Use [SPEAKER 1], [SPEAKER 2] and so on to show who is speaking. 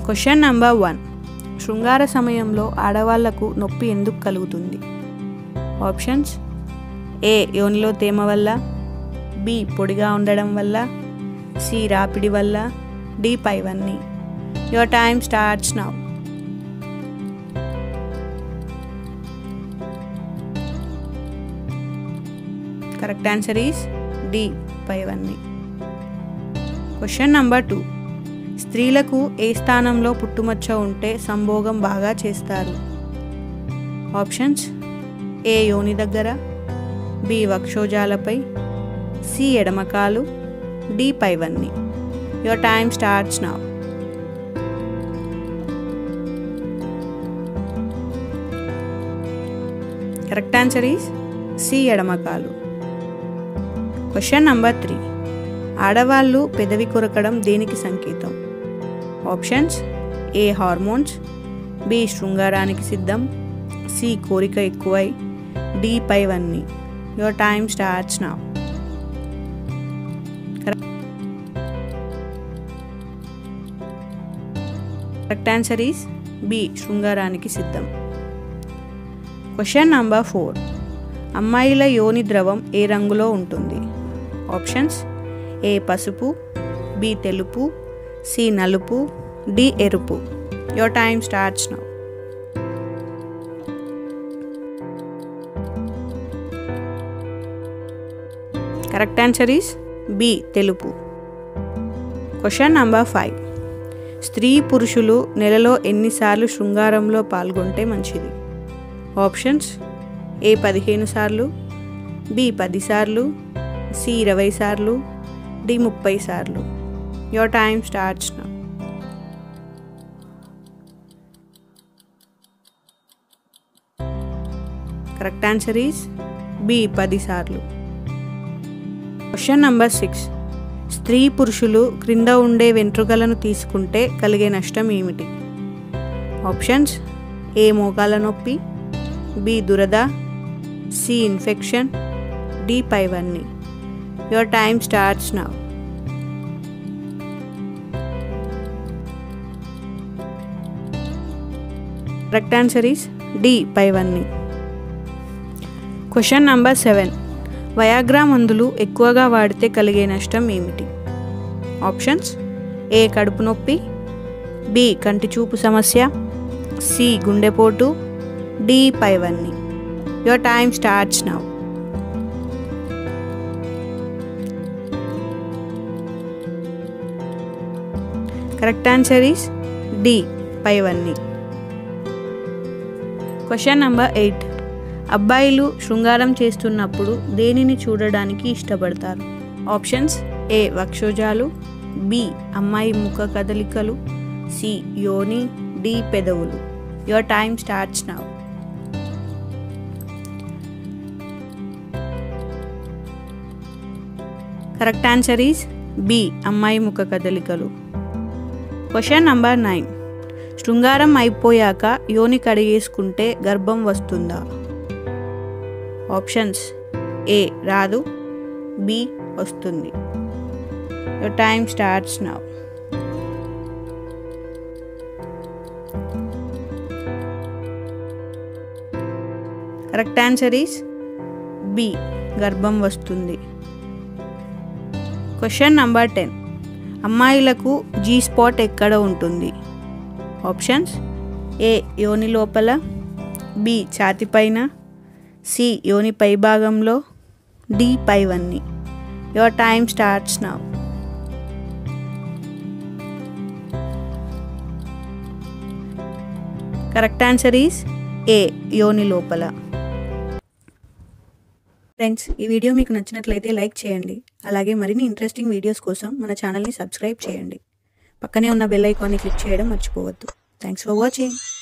[SPEAKER 1] question number one శృంగార సమయంలో ఆడవాళ్లకు నొప్పి ఎందుకు కలుగుతుంది ఆప్షన్స్ ఏ యోనిలో తేమ వల్ల బి పొడిగా ఉండడం వల్ల సి రాపిడి వల్ల డి పైవన్నీ your time starts now correct answer is D పైవన్నీ క్వశ్చన్ నంబర్ టూ స్త్రీలకు ఏ స్థానంలో పుట్టుమచ్చ ఉంటే సంభోగం బాగా చేస్తారు ఆప్షన్స్ ఏ యోని దగ్గర బి వక్షోజాలపై సి ఎడమకాలు డి పైవన్నీ your time starts now correct answer is C ఎడమకాలు క్వశ్చన్ నంబర్ త్రీ ఆడవాళ్ళు పెదవి కొరకడం దేనికి సంకేతం ఆప్షన్స్ ఏ హార్మోన్స్ బి శృంగారానికి సిద్ధం సి కోరిక ఎక్కువై డి పైవన్నీ your time starts now correct answer is B శృంగారానికి సిద్ధం క్వశ్చన్ నంబర్ ఫోర్ అమ్మాయిల యోని ద్రవం ఏ రంగులో ఉంటుంది ఆప్షన్స్ ఏ పసుపు బి తెలుపు సి నలుపు డి ఎరుపు your time starts now correct answer is B తెలుపు క్వశ్చన్ నంబర్ ఫైవ్ స్త్రీ పురుషులు నెలలో ఎన్నిసార్లు శృంగారంలో పాల్గొంటే మంచిది ఆప్షన్స్ ఏ పదిహేను సార్లు బి పది సార్లు సి ఇరవై సార్లు డి ముప్పై సార్లు your time starts now correct answer is B పది సార్లు క్వశ్చన్ నంబర్ సిక్స్ స్త్రీ పురుషులు క్రింద ఉండే వెంట్రుకలను తీసుకుంటే కలిగే నష్టం ఏమిటి ఆప్షన్స్ ఏ మోకాల నొప్పి బి దురద సి ఇన్ఫెక్షన్ డి పైవన్నీ your time starts now correct answer is D పైవన్నీ క్వశ్చన్ నంబర్ సెవెన్ వయాగ్రా మందులు ఎక్కువగా వాడితే కలిగే నష్టం ఏమిటి ఆప్షన్స్ ఏ కడుపు నొప్పి బి కంటి చూపు సమస్య సి గుండెపోటు డి పైవన్నీ your time starts now correct answer is D పైవన్నీ క్వశ్చన్ నంబర్ ఎయిట్ అబ్బాయిలు శృంగారం చేస్తున్నప్పుడు దేనిని చూడడానికి ఇష్టపడతారు ఆప్షన్స్ ఏ వక్షోజాలు బి అమ్మాయి ముఖ కదలికలు సి యోని డి పెదవులు your time starts now correct answer is B అమ్మాయి ముఖ కదలికలు క్వశ్చన్ నంబర్ నైన్ శృంగారం అయిపోయాక యోని కడిగేసుకుంటే గర్భం వస్తుందా ఆప్షన్స్ ఏ రాదు బి వస్తుంది your time starts now correct answer is B గర్భం వస్తుంది క్వశ్చన్ నంబర్ టెన్ అమ్మాయిలకు జీ స్పాట్ ఎక్కడ ఉంటుంది ఆప్షన్స్ ఏ యోని లోపల బి ఛాతి పైన సి యోని పై భాగంలో డి పైవన్నీ your time starts now correct answer is A యోని లోపల ఫ్రెండ్స్ ఈ వీడియో మీకు నచ్చినట్లయితే లైక్ చేయండి అలాగే మరిన్ని ఇంట్రెస్టింగ్ వీడియోస్ కోసం మన ఛానల్ని సబ్స్క్రైబ్ చేయండి పక్కనే ఉన్న బెల్ ఐకాన్ని క్లిక్ చేయడం మర్చిపోవద్దు థ్యాంక్స్ ఫర్ వాచింగ్